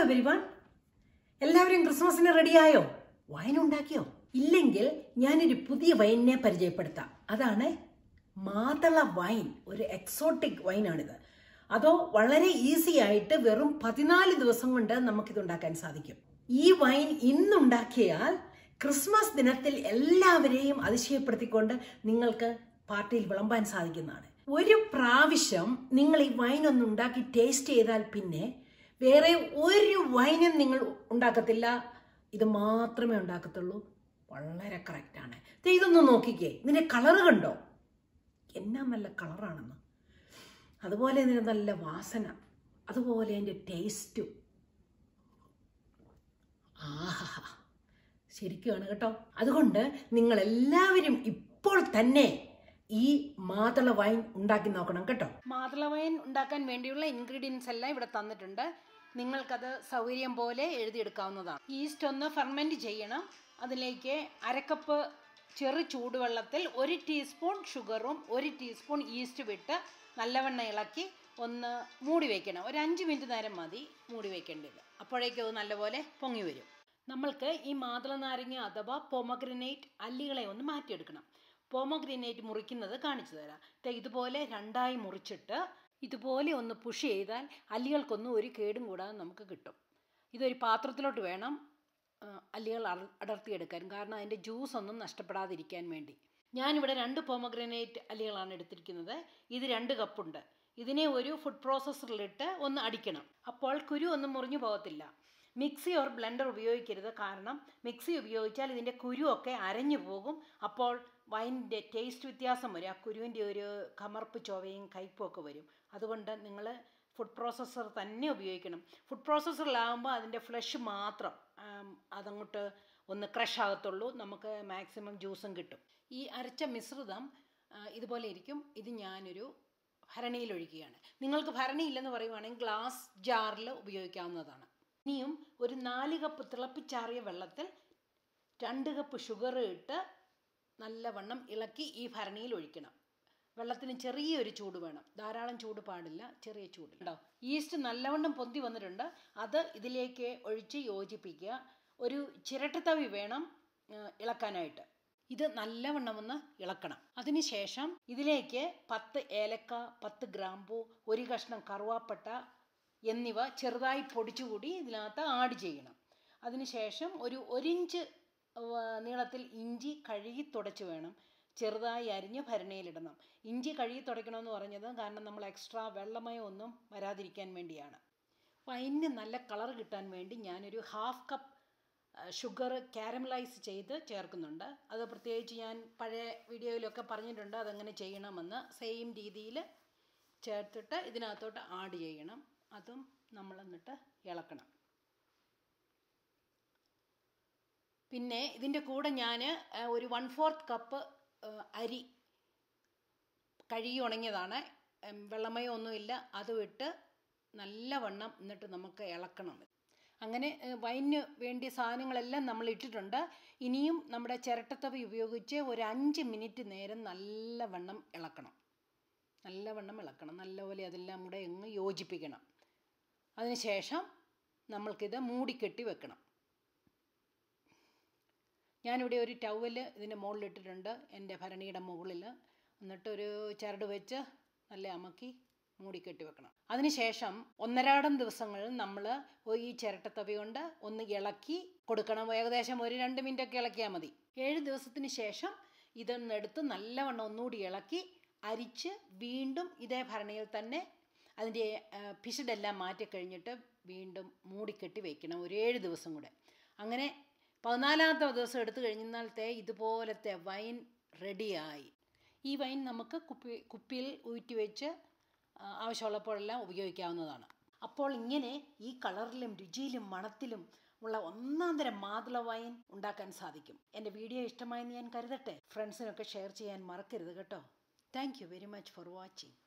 everyone എല്ലാവരും ക്രിസ്മസിന് റെഡിയായോ വൈൻ ഉണ്ടാക്കിയോ ഇല്ലെങ്കിൽ ഞാനൊരു പുതിയ വൈനിനെ പരിചയപ്പെടുത്താം അതാണ് മാതള വൈൻ ഒരു എക്സോട്ടിക് വൈനാണിത് അതോ വളരെ ഈസി ആയിട്ട് വെറും പതിനാല് ദിവസം കൊണ്ട് നമുക്കിത് ഉണ്ടാക്കാൻ സാധിക്കും ഈ വൈൻ ഇന്നുണ്ടാക്കിയാൽ ക്രിസ്മസ് ദിനത്തിൽ എല്ലാവരെയും അതിശയപ്പെടുത്തിക്കൊണ്ട് നിങ്ങൾക്ക് പാർട്ടിയിൽ വിളമ്പാൻ സാധിക്കുന്നതാണ് ഒരു പ്രാവശ്യം നിങ്ങൾ ഈ വൈൻ ഒന്ന് ഉണ്ടാക്കി ടേസ്റ്റ് ചെയ്താൽ പിന്നെ വേറെ ഒരു വൈനും നിങ്ങൾ ഉണ്ടാക്കത്തില്ല ഇത് മാത്രമേ ഉണ്ടാക്കത്തുള്ളൂ വളരെ കറക്റ്റാണ് ഇതൊന്ന് നോക്കിക്കേ ഇതിന്റെ കളർ കണ്ടോ എന്നാ നല്ല കളറാണെന്ന് അതുപോലെ ഇതിന് നല്ല വാസന അതുപോലെ അതിൻ്റെ ടേസ്റ്റും ആഹാ ശരിക്കുമാണ് കേട്ടോ അതുകൊണ്ട് നിങ്ങൾ എല്ലാവരും ഇപ്പോൾ തന്നെ ഈ മാതള വൈൻ ഉണ്ടാക്കി നോക്കണം കേട്ടോ മാതള വൈൻ ഉണ്ടാക്കാൻ വേണ്ടിയുള്ള ഇൻഗ്രീഡിയൻസ് എല്ലാം ഇവിടെ തന്നിട്ടുണ്ട് നിങ്ങൾക്കത് സൗകര്യം പോലെ എഴുതിയെടുക്കാവുന്നതാണ് ഈസ്റ്റ് ഒന്ന് ഫെർമെൻറ്റ് ചെയ്യണം അതിലേക്ക് അരക്കപ്പ് ചെറു ചൂടുവെള്ളത്തിൽ ഒരു ടീസ്പൂൺ ഷുഗറും ഒരു ടീസ്പൂൺ ഈസ്റ്റ് വിട്ട് നല്ലവണ്ണം ഇളക്കി ഒന്ന് മൂടി വയ്ക്കണം ഒരു അഞ്ച് മിനിറ്റ് നേരം മതി മൂടി വയ്ക്കേണ്ടത് അപ്പോഴേക്കും അത് നല്ലപോലെ പൊങ്ങി വരും നമ്മൾക്ക് ഈ മാതള നാരങ്ങ അഥവാ പൊമഗ്രനേറ്റ് അല്ലികളെ ഒന്ന് മാറ്റിയെടുക്കണം പോമോഗ്രീനേറ്റ് മുറിക്കുന്നത് കാണിച്ചു തരാം ദേ ഇതുപോലെ രണ്ടായി മുറിച്ചിട്ട് ഇതുപോലെ ഒന്ന് പുഷ് ചെയ്താൽ അല്ലികൾക്കൊന്നും ഒരു കേടും കൂടാതെ നമുക്ക് കിട്ടും ഇതൊരു പാത്രത്തിലോട്ട് വേണം ആ, അല്ലികൾ അട- അടർത്തിയെടുക്കാൻ കാരണം അതിൻ്റെ ജ്യൂസ് ഒന്നും നഷ്ടപ്പെടാതിരിക്കാൻ വേണ്ടി ഞാനിവിടെ രണ്ട് പോമഗ്രനേറ്റ് അല്ലികളാണ് എടുത്തിരിക്കുന്നത് ഇത് രണ്ട് കപ്പുണ്ട് ഇതിനെ ഒരു ഫുഡ് പ്രോസസ്സറിലിട്ട് ഒന്ന് അടിക്കണം അപ്പോൾ കുരു ഒന്നും മുറിഞ്ഞു പോകത്തില്ല മിക്സി ഓർ ബ്ലെൻഡർ ഉപയോഗിക്കരുത് കാരണം മിക്സി ഉപയോഗിച്ചാൽ ഇതിൻ്റെ കുരുവൊക്കെ അരഞ്ഞു പോകും അപ്പോൾ വൈനിൻ്റെ ടേസ്റ്റ് വ്യത്യാസം വരും ആ കുരുവിൻ്റെ ഒരു കമർപ്പ് ചൊവയും കയ്പും ഒക്കെ വരും അതുകൊണ്ട് നിങ്ങൾ ഫുഡ് പ്രോസസ്സർ തന്നെ ഉപയോഗിക്കണം ഫുഡ് പ്രോസസ്സറിലാകുമ്പോൾ അതിൻ്റെ ഫ്ലഷ് മാത്രം ആം, അതങ്ങോട്ട് ഒന്ന് ക്രഷ് ആകത്തുള്ളൂ നമുക്ക് മാക്സിമം ജ്യൂസും കിട്ടും ഈ അരച്ച മിശ്രിതം ആ, ഇതുപോലെ ഇരിക്കും ഇത് ഞാനൊരു ഭരണിയിൽ ഒഴിക്കുകയാണ് നിങ്ങൾക്ക് ഭരണി ഇല്ലെന്ന് പറയുവാണെങ്കിൽ ഗ്ലാസ് ജാറിൽ ഉപയോഗിക്കാവുന്നതാണ് ഇനിയും ഒരു നാല് കപ്പ് തിളപ്പിച്ചാറിയ വെള്ളത്തിൽ രണ്ട് കപ്പ് ഷുഗർ ഇട്ട് നല്ലവണ്ണം ഇളക്കി ഈ ഭരണിയിൽ ഒഴിക്കണം വെള്ളത്തിന് ചെറിയൊരു ചൂട് വേണം ധാരാളം ചൂട് പാടില്ല ചെറിയ ചൂട് ഉണ്ടോ ഈസ്റ്റ് നല്ലവണ്ണം പൊന്തി വന്നിട്ടുണ്ട് അത് ഇതിലേക്ക് ഒഴിച്ച് യോജിപ്പിക്കുക ഒരു ചിരട്ടത്തവി വേണം ആ, ഇളക്കാനായിട്ട് ഇത് നല്ലവണ്ണം ഒന്ന് ഇളക്കണം അതിനുശേഷം ഇതിലേക്ക് പത്ത് ഏലക്ക പത്ത് ഗ്രാമ്പു ഒരു കഷ്ണം കറുവാപ്പട്ട എന്നിവ ചെറുതായി പൊടിച്ചുകൂടി ഇതിനകത്ത് ആഡ് ചെയ്യണം അതിനുശേഷം ഒരു ഒരിഞ്ച് നീളത്തിൽ ഇഞ്ചി കഴുകി തുടച്ച് വേണം ചെറുതായി അരിഞ്ഞ് ഭരണിയിലിടണം ഇഞ്ചി കഴുകി തുടയ്ക്കണമെന്ന് പറഞ്ഞത് കാരണം നമ്മൾ എക്സ്ട്രാ വെള്ളമയം ഒന്നും വരാതിരിക്കാൻ വേണ്ടിയാണ് വൈനിന് നല്ല കളർ കിട്ടാൻ വേണ്ടി ഞാനൊരു ഹാഫ് കപ്പ് ഷുഗർ കാരമലൈസ് ചെയ്ത് ചേർക്കുന്നുണ്ട് അത് പ്രത്യേകിച്ച് ഞാൻ പഴയ വീഡിയോയിലൊക്കെ പറഞ്ഞിട്ടുണ്ട് അതെങ്ങനെ ചെയ്യണമെന്ന് സെയിം രീതിയിൽ ചേർത്തിട്ട് ഇതിനകത്തോട്ട് ആഡ് ചെയ്യണം അതും നമ്മൾ എന്നിട്ട് ഇളക്കണം പിന്നെ ഇതിൻ്റെ കൂടെ ഞാൻ ഒരു വൺ ഫോർത്ത് കപ്പ് അരി കഴുകി ഉണങ്ങിയതാണ് ഉം, വെള്ളമയം ഒന്നുമില്ല അതും ഇട്ട് നല്ലവണ്ണം എന്നിട്ട് നമുക്ക് ഇളക്കണം അങ്ങനെ ഏഹ്, വൈനിന് വേണ്ടിയ സാധനങ്ങളെല്ലാം നമ്മൾ ഇട്ടിട്ടുണ്ട് ഇനിയും നമ്മുടെ ചിരട്ടത്തവി ഉപയോഗിച്ച് ഒരു അഞ്ച് മിനിറ്റ് നേരം നല്ലവണ്ണം ഇളക്കണം നല്ലവണ്ണം ഇളക്കണം നല്ലപോലെ അതെല്ലാം കൂടെ ഒന്ന് യോജിപ്പിക്കണം അതിനുശേഷം നമ്മൾക്കിത് മൂടിക്കെട്ടി വെക്കണം ഞാനിവിടെ ഒരു ടവല് ഇതിൻ്റെ മുകളിലിട്ടിട്ടുണ്ട് എൻ്റെ ഭരണിയുടെ മുകളിൽ എന്നിട്ട് ഒരു ചരട് വെച്ച് നല്ല അമക്കി മൂടിക്കെട്ടി വെക്കണം അതിനുശേഷം ഒന്നരാടം ദിവസങ്ങളിൽ നമ്മൾ ഈ ചിരട്ടത്തവി കൊണ്ട് ഒന്ന് ഇളക്കി കൊടുക്കണം ഏകദേശം ഒരു രണ്ട് മിനിറ്റൊക്കെ ഇളക്കിയാൽ മതി ഏഴ് ദിവസത്തിന് ശേഷം ഇതൊന്നെടുത്ത് നല്ലവണ്ണം ഒന്നുകൂടി ഇളക്കി അരിച്ച് വീണ്ടും ഇതേ ഭരണിയിൽ തന്നെ അതിൻ്റെ പിശുടെല്ലാം മാറ്റിക്കഴിഞ്ഞിട്ട് വീണ്ടും മൂടിക്കെട്ടി വെക്കണം ഒരു ഏഴ് ദിവസം കൂടെ അങ്ങനെ പതിനാലാമത്തെ ദിവസം എടുത്തു കഴിഞ്ഞാലത്തെ ഇതുപോലത്തെ വൈൻ റെഡിയായി ഈ വൈൻ നമുക്ക് കുപ്പി കുപ്പിയിൽ ഊറ്റി വെച്ച് ആ, ആവശ്യമുള്ളപ്പോഴെല്ലാം ഉപയോഗിക്കാവുന്നതാണ് അപ്പോൾ ഇങ്ങനെ ഈ കളറിലും രുചിയിലും മണത്തിലും ഉള്ള ഒന്നാം തരം മാതള വൈൻ ഉണ്ടാക്കാൻ സാധിക്കും എൻ്റെ വീഡിയോ ഇഷ്ടമായെന്ന് ഞാൻ കരുതട്ടെ ഫ്രണ്ട്സിനൊക്കെ ഷെയർ ചെയ്യാൻ മറക്കരുത് കേട്ടോ thank you very much for watching